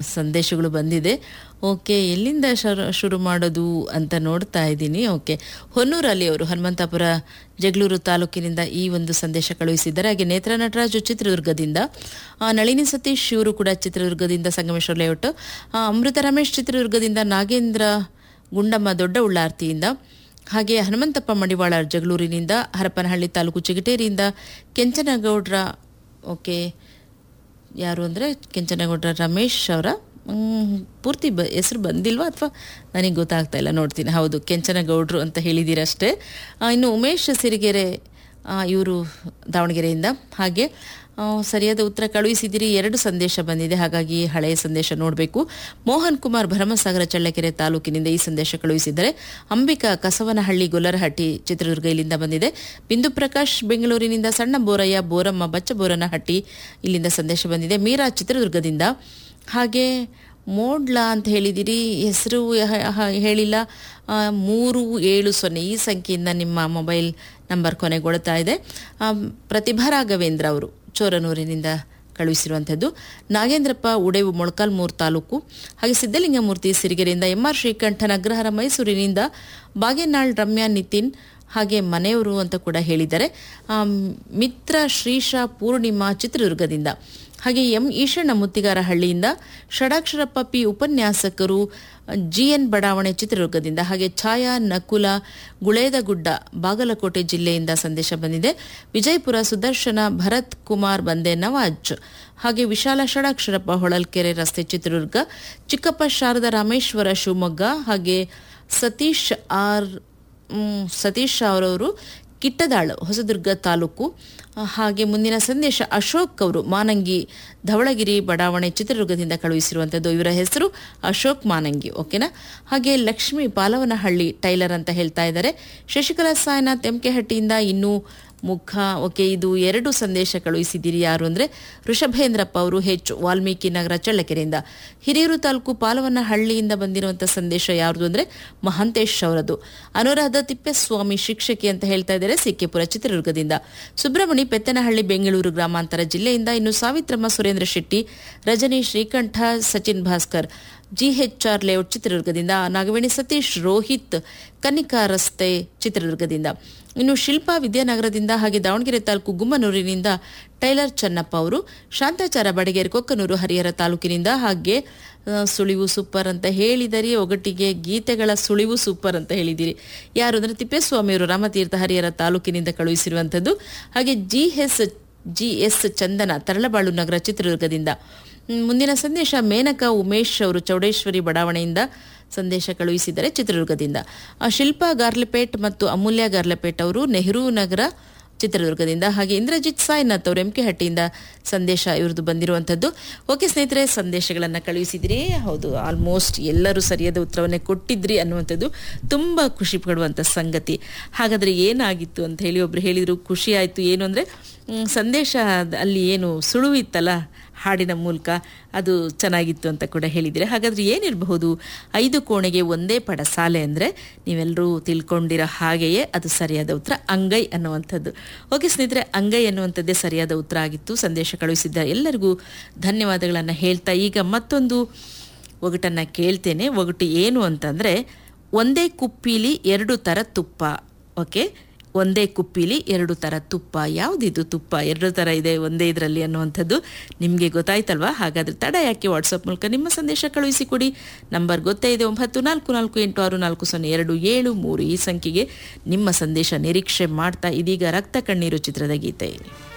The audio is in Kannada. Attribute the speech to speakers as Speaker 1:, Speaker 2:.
Speaker 1: ಸಂದೇಶಗಳು ಬಂದಿದೆ ಓಕೆ ಎಲ್ಲಿಂದ ಶರು ಶುರು ಮಾಡೋದು ಅಂತ ನೋಡ್ತಾ ಇದ್ದೀನಿ ಓಕೆ ಹೊನ್ನೂರಲ್ಲಿ ಅವರು ಹನುಮಂತಾಪುರ ಜಗಳೂರು ತಾಲೂಕಿನಿಂದ ಈ ಒಂದು ಸಂದೇಶ ಕಳುಹಿಸಿದ್ದಾರೆ ಹಾಗೆ ನೇತ್ರ ನಟರಾಜು ಚಿತ್ರದುರ್ಗದಿಂದ ಆ, ನಳಿನಿ ಸತೀಶ್ ಇವರು ಕೂಡ ಚಿತ್ರದುರ್ಗದಿಂದ ಸಂಗಮೇಶ್ವರ ಲೇಔಟ್ ಆ, ಅಮೃತ ರಮೇಶ್ ಚಿತ್ರದುರ್ಗದಿಂದ ನಾಗೇಂದ್ರ ಗುಂಡಮ್ಮ ದೊಡ್ಡ ಉಳ್ಳಾರ್ತಿಯಿಂದ ಹಾಗೆ ಹನುಮಂತಪ್ಪ ಮಡಿವಾಳ ಜಗಳೂರಿನಿಂದ ಹರಪನಹಳ್ಳಿ ತಾಲೂಕು ಚಿಗಟೇರಿಯಿಂದ ಕೆಂಚನಗೌಡ್ರ ಓಕೆ ಯಾರು ಅಂದರೆ ಕೆಂಚನಗೌಡ್ರ ರಮೇಶ್ ಅವರ ಮ್, ಪೂರ್ತಿ ಬ ಹೆಸರು ಬಂದಿಲ್ವಾ ಅಥವಾ ನನಗೆ ಗೊತ್ತಾಗ್ತಾ ಇಲ್ಲ ನೋಡ್ತೀನಿ ಹೌದು ಕೆಂಚನಗೌಡ್ರು ಅಂತ ಹೇಳಿದ್ದೀರಷ್ಟೇ ಆ, ಇನ್ನು ಉಮೇಶ್ ಸಿರಿಗೆರೆ ಇವರು ದಾವಣಗೆರೆಯಿಂದ ಹಾಗೆ ಆ, ಸರಿಯಾದ ಉತ್ತರ ಕಳುಹಿಸಿದ್ದೀರಿ ಎರಡು ಸಂದೇಶ ಬಂದಿದೆ ಹಾಗಾಗಿ ಹಳೆಯ ಸಂದೇಶ ನೋಡಬೇಕು ಮೋಹನ್ ಕುಮಾರ್ ಭರಮಸಾಗರ ಚಳ್ಳಕೆರೆ ತಾಲೂಕಿನಿಂದ ಈ ಸಂದೇಶ ಕಳುಹಿಸಿದ್ದಾರೆ ಅಂಬಿಕಾ ಕಸವನಹಳ್ಳಿ ಗೊಲ್ಲರಹಟ್ಟಿ ಚಿತ್ರದುರ್ಗ ಇಲ್ಲಿಂದ ಬಂದಿದೆ ಬಿಂದು ಪ್ರಕಾಶ್ ಬೆಂಗಳೂರಿನಿಂದ ಸಣ್ಣ ಬೋರಯ್ಯ ಬೋರಮ್ಮ ಬಚ್ಚಬೋರನಹಟ್ಟಿ ಇಲ್ಲಿಂದ ಸಂದೇಶ ಬಂದಿದೆ ಮೀರಾ ಚಿತ್ರದುರ್ಗದಿಂದ ಹಾಗೆ ಮೋಡ್ಲಾ ಅಂತ ಹೇಳಿದಿರಿ ಹೆಸರು ಹ- ಹ- ಹೇಳಿಲ್ಲ ಆ, ಮೂರು ಏಳು ಸೊನ್ನೆ ಈ ಸಂಖ್ಯೆಯಿಂದ ನಿಮ್ಮ ಮೊಬೈಲ್ ನಂಬರ್ ಕೊನೆಗೊಳ್ತಾ ಇದೆ ಆ, ಪ್ರತಿಭಾ ರಾಘವೇಂದ್ರ ಅವರು ಚೋರನೂರಿನಿಂದ ಕಳುಹಿಸಿರುವಂಥದ್ದು ನಾಗೇಂದ್ರಪ್ಪ ಉಡೇವು ಮೊಳಕಾಲ್ಮೂರು ತಾಲೂಕು ಹಾಗೆ ಸಿದ್ದಲಿಂಗಮೂರ್ತಿ ಸಿರಿಗೆರೆಯಿಂದ ಎಂ ಆರ್ ಶ್ರೀಕಂಠನ್ ಅಗ್ರಹಾರ ಮೈಸೂರಿನಿಂದ ಬಾಗೇನಾಳ್ ರಮ್ಯಾ ನಿತಿನ್ ಹಾಗೆ ಮನೆಯವರು ಅಂತ ಕೂಡ ಹೇಳಿದ್ದಾರೆ ಆ, ಮಿತ್ರ ಶ್ರೀಶಾ ಪೂರ್ಣಿಮಾ ಚಿತ್ರದುರ್ಗದಿಂದ ಹಾಗೆ ಎಂ ಈಶಣ್ಣ ಮುತ್ತಿಗಾರ ಹಳ್ಳಿಯಿಂದ ಷಡಾಕ್ಷರಪ್ಪ ಪಿ ಉಪನ್ಯಾಸಕರು ಜಿಎನ್ ಬಡಾವಣೆ ಚಿತ್ರದುರ್ಗದಿಂದ ಹಾಗೆ ಛಾಯಾ ನಕುಲ ಗುಳೇದಗುಡ್ಡ ಬಾಗಲಕೋಟೆ ಜಿಲ್ಲೆಯಿಂದ ಸಂದೇಶ ಬಂದಿದೆ ವಿಜಯಪುರ ಸುದರ್ಶನ ಭರತ್ ಕುಮಾರ್ ಬಂದೆ ನವಾಜ್ ಹಾಗೆ ವಿಶಾಲ ಷಡಾಕ್ಷರಪ್ಪ ಹೊಳಲ್ಕೆರೆ ರಸ್ತೆ ಚಿತ್ರದುರ್ಗ ಚಿಕ್ಕಪ್ಪ ಶಾರದಾ ರಾಮೇಶ್ವರ ಶಿವಮೊಗ್ಗ ಹಾಗೆ ಸತೀಶ್ ಆರ್ ಮ್, ಸತೀಶ್ ಅವರವರು ಕಿಟ್ಟದಾಳು ಹೊಸದುರ್ಗ ತಾಲೂಕು ಆ, ಹಾಗೆ ಮುಂದಿನ ಸಂದೇಶ ಅಶೋಕ್ ಅವರು ಮಾನಂಗಿ ಧವಳಗಿರಿ ಬಡಾವಣೆ ಚಿತ್ರದುರ್ಗದಿಂದ ಕಳುಹಿಸಿರುವಂಥದ್ದು ಇವರ ಹೆಸರು ಅಶೋಕ್ ಮಾನಂಗಿ ಓಕೆನಾ ಹಾಗೆ ಲಕ್ಷ್ಮಿ ಪಾಲವನಹಳ್ಳಿ ಟೈಲರ್ ಅಂತ ಹೇಳ್ತಾ ಇದ್ದಾರೆ ಶಶಿಕಲಾ ಸಾಯ್ನಾಥ್ ಎಂಕೆಹಟ್ಟಿಯಿಂದ ಇನ್ನೂ ಮುಖ ಓಕೆ ಇದು ಎರಡು ಸಂದೇಶ ಕಳುಹಿಸಿದ್ದೀರಿ ಯಾರು ಅಂದರೆ ಋಷಭೇಂದ್ರಪ್ಪ ಅವರು ಹೆಚ್ಚು ವಾಲ್ಮೀಕಿ ನಗರ ಚಳ್ಳಕೆರೆಯಿಂದ ಹಿರಿಯೂರು ತಾಲೂಕು ಪಾಲವನಹಳ್ಳಿಯಿಂದ ಬಂದಿರುವಂಥ ಸಂದೇಶ ಯಾರ್ದು ಅಂದರೆ ಮಹಾಂತೇಶ್ ಅವರದು ಅನುರಾಧ ತಿಪ್ಪೇಸ್ವಾಮಿ ಶಿಕ್ಷಕಿ ಅಂತ ಹೇಳ್ತಾ ಇದ್ದಾರೆ ಸಿಕ್ಕೆಪುರ ಚಿತ್ರದುರ್ಗದಿಂದ ಸುಬ್ರಹ್ಮಣಿ ಪೆತ್ತನಹಳ್ಳಿ ಬೆಂಗಳೂರು ಗ್ರಾಮಾಂತರ ಜಿಲ್ಲೆಯಿಂದ ಇನ್ನು ಸಾವಿತ್ರಮ್ಮ ಸುರೇಂದ್ರ ಶೆಟ್ಟಿ ರಜನಿ ಶ್ರೀಕಂಠ ಸಚಿನ್ ಭಾಸ್ಕರ್ ಜಿಎಚ್ಆರ್ ಲೇಔಟ್ ಚಿತ್ರದುರ್ಗದಿಂದ ನಾಗವೇಣಿ ಸತೀಶ್ ರೋಹಿತ್ ಕನ್ನಿಕಾ ರಸ್ತೆ ಚಿತ್ರದುರ್ಗದಿಂದ ಇನ್ನು ಶಿಲ್ಪಾ ವಿದ್ಯಾನಗರದಿಂದ ಹಾಗೆ ದಾವಣಗೆರೆ ತಾಲೂಕು ಗುಮ್ಮನೂರಿನಿಂದ ಟೈಲರ್ ಚನ್ನಪ್ಪ ಅವರು ಶಾಂತಾಚಾರ ಬಡಗೇರಿ ಕೊಕ್ಕನೂರು ಹರಿಹರ ತಾಲೂಕಿನಿಂದ ಹಾಗೆ ಆ, ಸುಳಿವು ಸೂಪರ್ ಅಂತ ಹೇಳಿದರಿ ಒಗಟಿಗೆ ಗೀತೆಗಳ ಸುಳಿವು ಸೂಪರ್ ಅಂತ ಹೇಳಿದಿರಿ ಯಾರು ಅಂದರೆ ತಿಪ್ಪೇಸ್ವಾಮಿಯವರು ರಾಮತೀರ್ಥ ಹರಿಹರ ತಾಲೂಕಿನಿಂದ ಕಳುಹಿಸಿರುವಂಥದ್ದು ಹಾಗೆ G S G S Chandana Taralabalu Nagara ಚಿತ್ರದುರ್ಗದಿಂದ ಹ್ಮ್, ಮುಂದಿನ ಸಂದೇಶ ಮೇನಕಾ ಉಮೇಶ್ ಅವರು ಚೌಡೇಶ್ವರಿ ಬಡಾವಣೆಯಿಂದ ಸಂದೇಶ ಕಳುಹಿಸಿದ್ದಾರೆ ಚಿತ್ರದುರ್ಗದಿಂದ ಆ, ಶಿಲ್ಪಾ ಗಾರ್ಲೆಪೇಟ್ ಮತ್ತು ಅಮೂಲ್ಯ ಗಾರ್ಲೆಪೇಟ್ ಅವರು ನೆಹರು ನಗರ ಚಿತ್ರದುರ್ಗದಿಂದ ಹಾಗೆ ಇಂದ್ರಜಿತ್ ಸಾಯ್ನಾಥ್ ಅವರು ಎಂಕೆ ಹಟ್ಟಿಯಿಂದ ಸಂದೇಶ ಇವ್ರದ್ದು ಬಂದಿರುವಂಥದ್ದು ಓಕೆ ಸ್ನೇಹಿತರೆ ಸಂದೇಶಗಳನ್ನು ಕಳುಹಿಸಿದ್ರಿ ಹೌದು ಆಲ್ಮೋಸ್ಟ್ ಎಲ್ಲರೂ ಸರಿಯಾದ ಉತ್ತರವನ್ನೇ ಕೊಟ್ಟಿದ್ರಿ ಅನ್ನುವಂಥದ್ದು ತುಂಬ ಖುಷಿ ಪಡುವಂಥ ಸಂಗತಿ ಹಾಗಾದರೆ ಏನಾಗಿತ್ತು ಅಂತ ಹೇಳಿ ಒಬ್ರು ಹೇಳಿದರು ಖುಷಿ ಆಯಿತು ಏನು ಅಂದರೆ ಸಂದೇಶ ಅದ್- ಅಲ್ಲಿ ಏನು ಸುಳುವು ಇತ್ತಲ್ಲ ಹಾಡಿನ ಮೂಲಕ ಅದು ಚೆನ್ನಾಗಿತ್ತು ಅಂತ ಕೂಡ ಹೇಳಿದರೆ ಹಾಗಾದರೆ ಏನಿರಬಹುದು ಐದು ಕೋಣೆಗೆ ಒಂದೇ ಪಡಸಾಲೆ ಅಂದರೆ ನೀವೆಲ್ಲರೂ ತಿಳ್ಕೊಂಡಿರೋ ಹಾಗೆಯೇ ಅದು ಸರಿಯಾದ ಉತ್ತರ ಅಂಗೈ ಅನ್ನುವಂಥದ್ದು ಓಕೆ ಸ್ನೇಹಿತರೆ ಅಂಗೈ ಅನ್ನುವಂಥದ್ದೇ ಸರಿಯಾದ ಉತ್ತರ ಆಗಿತ್ತು ಸಂದೇಶ ಕಳುಹಿಸಿದ್ದ ಎಲ್ಲರಿಗೂ ಧನ್ಯವಾದಗಳನ್ನು ಹೇಳ್ತಾ ಈಗ ಮತ್ತೊಂದು ಒಗಟನ್ನು ಕೇಳ್ತೇನೆ ಒಗಟು ಏನು ಅಂತಂದರೆ ಒಂದೇ ಕುಪ್ಪೀಲಿ ಎರಡು ಥರ ತುಪ್ಪ ಓಕೆ ಒಂದೇ ಕುಪ್ಪಿಲಿ ಎರಡು ಥರ ತುಪ್ಪ ಯಾವುದಿದು ತುಪ್ಪ ಎರಡು ಥರ ಇದೆ ಒಂದೇ ಇದರಲ್ಲಿ ಅನ್ನುವಂಥದ್ದು ನಿಮಗೆ ಗೊತ್ತಾಯ್ತಲ್ವಾ ಹಾಗಾದರೆ ತಡ ಯಾಕೆ ವಾಟ್ಸಪ್ ಮೂಲಕ ನಿಮ್ಮ ಸಂದೇಶ ಕಳುಹಿಸಿಕೊಡಿ ನಂಬರ್ ಗೊತ್ತೇ ಇದೆ ಒಂಬತ್ತು ನಾಲ್ಕು ನಾಲ್ಕು ಎಂಟು ಆರು ನಾಲ್ಕು ಸೊನ್ನೆ ಎರಡು ಏಳು ಮೂರು ಈ ಸಂಖ್ಯೆಗೆ ನಿಮ್ಮ ಸಂದೇಶ ನಿರೀಕ್ಷೆ ಮಾಡ್ತಾ ಇದೀಗ ರಕ್ತ ಕಣ್ಣೀರು ಚಿತ್ರದ ಗೀತೆ